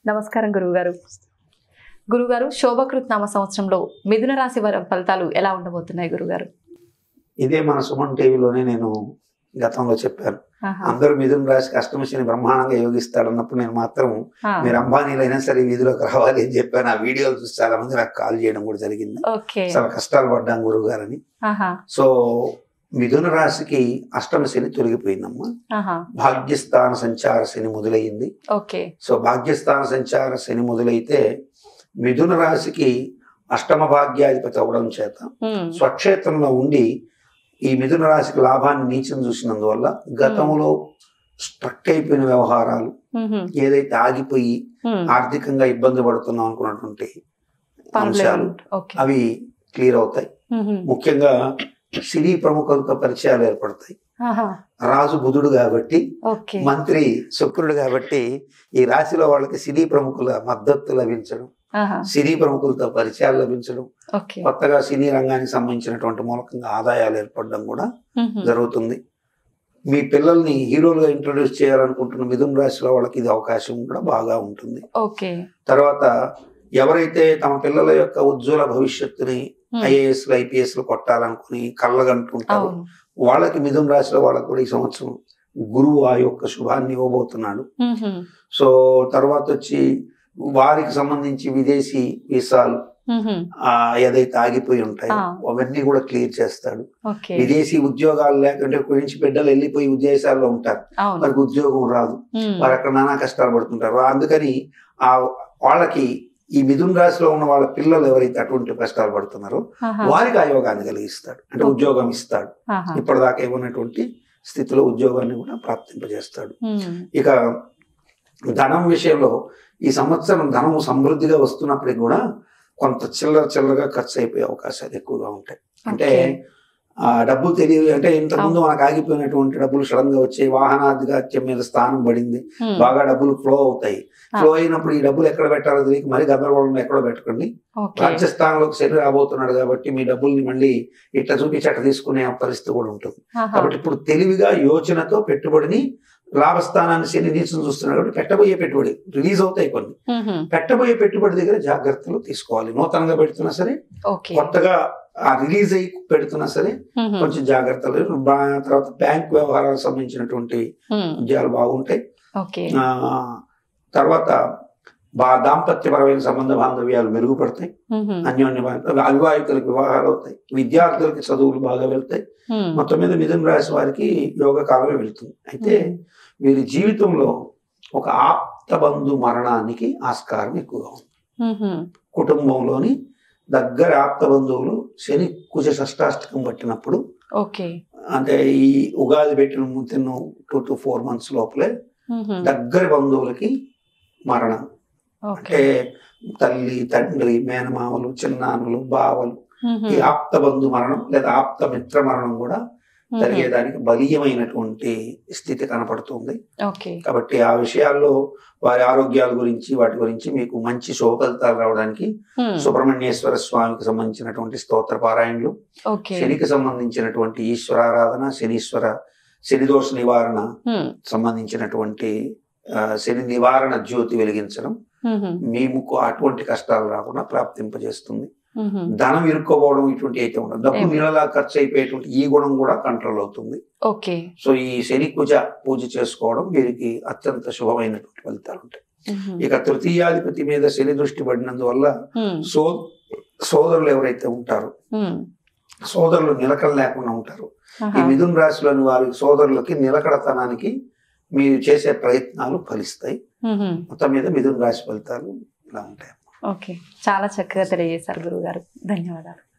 నమస్కారం గురువుగారు గురుగారు శోభకృత్ నామ సంవత్సరంలో మిథున రాశి వారి ఫలితాలు ఎలా ఉండబోతున్నాయి గురుగారు ఇదే మన సుమన్ టీవీలోనే నేను గతంలో చెప్పాను ఆహా. అందరూ మిథున రాశికి అష్టమశని బ్రహ్మాండంగా యోగిస్తాడు అన్నప్పుడు నేను మాత్రం ఆ, మీరు అంబానీలైనా సరే ఈ వీధిలోకి రావాలి అని చెప్పాను ఆ వీడియోలు చూసి చాలా మంది నాకు కాల్ చేయడం కూడా జరిగింది ఓకే చాలా కష్టాలు పడ్డాం గురువు గారని ఆహా సో మిథున రాశికి అష్టమ శని తొలగిపోయిందమ్మా ఆహా భాగ్యస్థాన సంచార శని మొదలయ్యింది ఓకే సో భాగ్యస్థాన సంచార శని మొదలైతే మిథున రాశికి అష్టమ భాగ్యాధిపతి అవడం చేత ఉమ్, స్వక్షేత్రంలో ఉండి ఈ మిథున రాశికి లాభాన్ని నీచం చూసినందువల్ల గతంలో స్ట్రక్ అయిపోయిన వ్యవహారాలు ఉహు, ఏదైతే ఆగిపోయి ఉమ్, ఆర్థికంగా ఇబ్బంది పడుతున్నాం అనుకున్నటువంటి పనులు అంశాలు ఏమంట- ఓకే అవి క్లియర్ అవుతాయి ఉహు, ముఖ్యంగా సినీ ప్రముఖులతో పరిచయాలు ఏర్పడతాయి ఆహా రాజు బుధుడు కాబట్టి ఓకే మంత్రి శుక్రుడు కాబట్టి ఈ రాశిలో వాళ్ళకి సినీ ప్రముఖుల మద్దతు లభించడం ఆహా సినీ ప్రముఖులతో పరిచయాలు లభించడం ఓకే కొత్తగా సినీ రంగానికి సంబంధించినటువంటి మూలకంగా ఆదాయాలు ఏర్పడడం కూడా ఉహు, జరుగుతుంది మీ పిల్లల్ని హీరోలుగా ఇంట్రొడ్యూస్ చేయాలనుకుంటున్న మిథున రాశిలో వాళ్ళకి ఇది అవకాశం కూడా బాగా ఉంటుంది ఓకే తర్వాత ఎవరైతే తమ పిల్లల యొక్క ఉజ్వల భవిష్యత్తుని ఉమ్, ఐఏఎస్ ఐపీఎస్ కొట్టాలనుకుని కళ్ళగంటుంటారు అవును వాళ్ళకి మిథున రాశిలో వాళ్ళకి కూడా ఈ సంవత్సరం గురువు ఆ యొక్క శుభాన్ని ఇవ్వబోతున్నాడు ఉహు, సో తర్వాత వచ్చి వారికి సంబంధించి విదేశీ వీసాలు ఉహు, ఆ, ఏదైతే ఆగిపోయి ఉంటాయో ఆ. అవన్నీ కూడా క్లియర్ చేస్తాడు ఓకే విదేశీ ఉద్యోగాలు లేకుంటే గురించి బిడ్డలు వెళ్ళిపోయి విదేశాల్లో ఉంటారు అవును వారికి ఉద్యోగం రాదు ఉమ్, వారు అక్కడ నానా కష్టాలు పడుతుంటారు అందుకని ఆ వాళ్ళకి ఈ మిథున రాశిలో ఉన్న వాళ్ళ పిల్లలు ఎవరైతే అటువంటి కష్టాలు పడుతున్నారో ఆహా, వారికి ఆ యోగాన్ని కలిగిస్తాడు అంటే ఉద్యోగం ఇస్తాడు ఆహా, ఇప్పటిదాకా ఏమన్నటువంటి స్థితిలో ఉద్యోగాన్ని కూడా ప్రాప్తింపజేస్తాడు ఉమ్, ఇక ధనం విషయంలో ఈ సంవత్సరం ధనము సమృద్ధిగా వస్తున్నప్పటికి కూడా కొంత చిల్లర చిల్లరగా ఖర్చు అయిపోయే అవకాశాలు ఎక్కువగా ఉంటాయి అంటే ఓకే. ఆ డబ్బు తెలియదు అంటే ఇంతకుముందు మనకు ఆగిపోయినటువంటి డబ్బులు సడన్ గా వచ్చే వాహనాధికాత్యం మీద స్థానం పడింది ఉమ్, బాగా డబ్బులు ఫ్లో అవుతాయి ఆ. ఫ్లో అయినప్పుడు ఈ డబ్బులు ఎక్కడ పెట్టాలో తెలియక మరి గందరగోళంలో ఎక్కడో పెట్టకండి ఓకే రాజ్యస్థానంలోకి శని రాబోతున్నాడు కాబట్టి మీ డబ్బుల్ని మళ్ళీ ఇట్లా చూపించి అట్లా తీసుకునే పరిస్థితి కూడా ఉంటుంది ఆహా, కాబట్టి ఇప్పుడు తెలివిగా యోచనతో పెట్టుబడిని లాభస్థానాన్ని శని నీచం చూస్తున్నాడు కాబట్టి పెట్టబోయే పెట్టుబడి రిలీజ్ అవుతాయి కొన్ని ఉహు, పెట్టబోయే పెట్టుబడి దగ్గర జాగ్రత్తలు తీసుకోవాలి నూతనంగా పెడుతున్నా సరే ఓకే కొత్తగా ఆ రిలీజ్ అయ్యి పెడుతున్నా సరే ఉహు, కొంచెం జాగ్రత్తలు బా- తర్వాత బ్యాంక్ వ్యవహారాలకు సంబంధించినటువంటి ఉమ్, విజయాలు బాగుంటాయి ఓకే ఆ, తర్వాత బా దాంపత్యపరమైన సంబంధ బాంధవ్యాలు మెరుగుపడతాయి ఉహు, అన్యోన్య బాంధవ్యాలు, అవివాహితులకు వివాహాలు అవుతాయి విద్యార్థులకి చదువులు బాగా వెళ్తాయి ఉమ్, మొత్తం మీద మిథున రాశి వారికి యోగ కాలమే వెళ్తుంది అయితే ఉమ్, వీరి జీవితంలో ఒక ఆప్త బంధు మరణానికి ఆస్కారం ఎక్కువగా ఉంది ఉహు, కుటుంబంలోని దగ్గర ఆప్త బంధువులు శని కుజ షష్టాష్టకం పట్టినప్పుడు ఓకే అంటే ఈ ఉగాది పెట్టిన ముందు టూ టు ఫోర్ మంత్స్ లోపలే ఉహు, దగ్గర బంధువులకి మరణం ఓకే అంటే తల్లి తండ్రి మేనమామలు చిన్నానులు బావలు ఉహు, ఈ ఆప్త బంధు మరణం లేదా ఆప్త మిత్ర మరణం కూడా ఉహు, జరిగేదానికి బలీయమైనటువంటి స్థితి కనపడుతుంది ఓకే కాబట్టి ఆ విషయాల్లో వారి ఆరోగ్యాల గురించి వాటి గురించి మీకు మంచి శుభ ఫలితాలు రావడానికి ఉమ్, సుబ్రహ్మణ్యేశ్వర స్వామికి సంబంధించినటువంటి స్తోత్ర పారాయణలు ఓకే శనికి సంబంధించినటువంటి ఈశ్వరారాధన శనీశ్వర శని దోష నివారణ ఉమ్, సంబంధించినటువంటి ఆ, శని నివారణ జ్యోతి వెలిగించడం ఉహు, మీకు అటువంటి కష్టాలు రాకుండా ప్రాప్తింపజేస్తుంది ఉహు, ధనం ఇరుక్కోపోవడం ఇటువంటి అయితే ఉండదు డబ్బు ఏం- నీళ్ళలా ఖర్చు అయిపోయేటువంటి ఈ గుణం కూడా కంట్రోల్ అవుతుంది ఓకే సో ఈ శని పూజ పూజ చేసుకోవడం వీరికి అత్యంత శుభమైనటువంటి ఫలితాలు ఉంటాయి ఉహు, ఇక తృతీయాధిపతి మీద శని దృష్టి పడినందువల్ల ఉమ్, సో సోదరులు ఎవరైతే ఉంటారో ఉమ్, సోదరులు నిలకడ లేకుండా ఉంటారు ఈ ఆహా, మిథున రాశిలోని వారి సోదరులకి నిలకడతనానికి మీరు చేసే ప్రయత్నాలు ఫలిస్తాయి ఉహు, మొత్తం మీద మిథున రాశి ఫలితాలు ఇలా ఉంటాయి ఓకే చాలా చక్కగా తెలియజేశారు గురువు గారు ధన్యవాదాలు